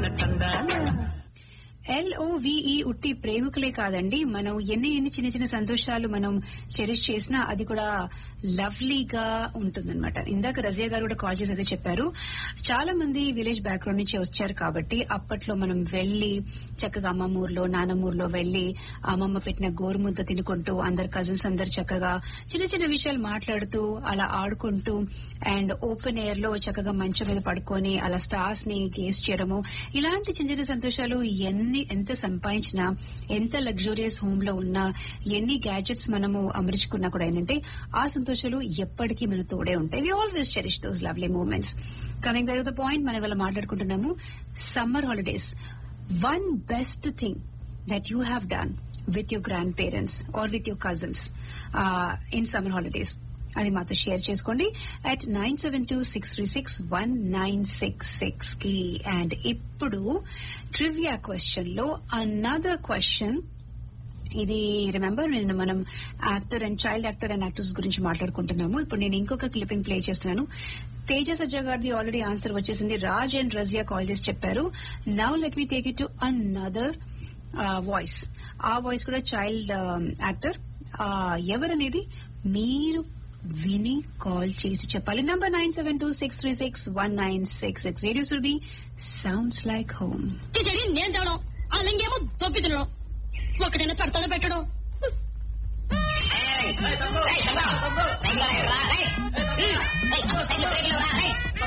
తన తందాన ఎల్ఓవిఈ ఉట్టి ప్రేమికులే కాదండి మనం ఎన్ని ఎన్ని చిన్న చిన్న సంతోషాలు మనం చెరిష్ చేసినా అది కూడా లవ్లీగా ఉంటుందన్నమాట ఇందాక రజియా గారు కూడా కాల్ చేసి అదే చెప్పారు చాలా మంది విలేజ్ బ్యాక్గ్రౌండ్ నుంచి వచ్చారు కాబట్టి అప్పట్లో మనం వెళ్లి చక్కగా అమ్మమ్మ ఊర్లో నానమ్మ ఊర్లో వెళ్లి అమ్మమ్మ పెట్టిన గోరుముద్ద తినుకుంటూ అందరు కజిన్స్ అందరు చక్కగా చిన్న చిన్న విషయాలు మాట్లాడుతూ అలా ఆడుకుంటూ అండ్ ఓపెన్ ఎయిర్ లో చక్కగా మంచం మీద పడుకొని అలా స్టార్స్ ని గేస్ చేయడము ఇలాంటి చిన్న చిన్న సంతోషాలు ఎన్ని ఎంత సంపాదించినా ఎంత లగ్జూరియస్ హోమ్ లో ఉన్నా ఎన్ని గ్యాడ్జెట్స్ మనము అమర్చుకున్నా కూడా ఏంటంటే ఆ సంతోషాలు ఎప్పటికీ మన తోడే ఉంటాయి we always cherish those lovely moments coming back the point మనం ఇవాళ మాట్లాడుకుంటున్నాము summer holidays one best thing that you have done with your grandparents or with your cousins in summer holidays అది మాతో షేర్ చేసుకోండి at nine seven two six three six one nine six six కి and ఇప్పుడు trivia question లో another question ఇది remember నేను మనం actor and child actor and actors గురించి మాట్లాడుకుంటున్నాము ఇప్పుడు నేను ఇంకొక క్లిప్పింగ్ ప్లే చేస్తున్నాను తేజ సజ్జా గారిది ఆల్రెడీ ఆన్సర్ వచ్చేసింది రాజ్ అండ్ రజియా కాల్ చేసి చెప్పారు now let me take it to another voice ఆ వాయిస్ కూడా చైల్డ్ యాక్టర్ ఎవరనేది మీరు విని కాల్ చేసి చెప్పాలి number nine seven two six three six one nine six six radio Surabhi sounds like home khichdi నేను తేవడం ఆ లింగేమో దొబ్బి తినడం ఒకటైనా పెడతాడో పెట్టడం సైకిల్ రా రే సైకిల్ బ్రేక్ రా రే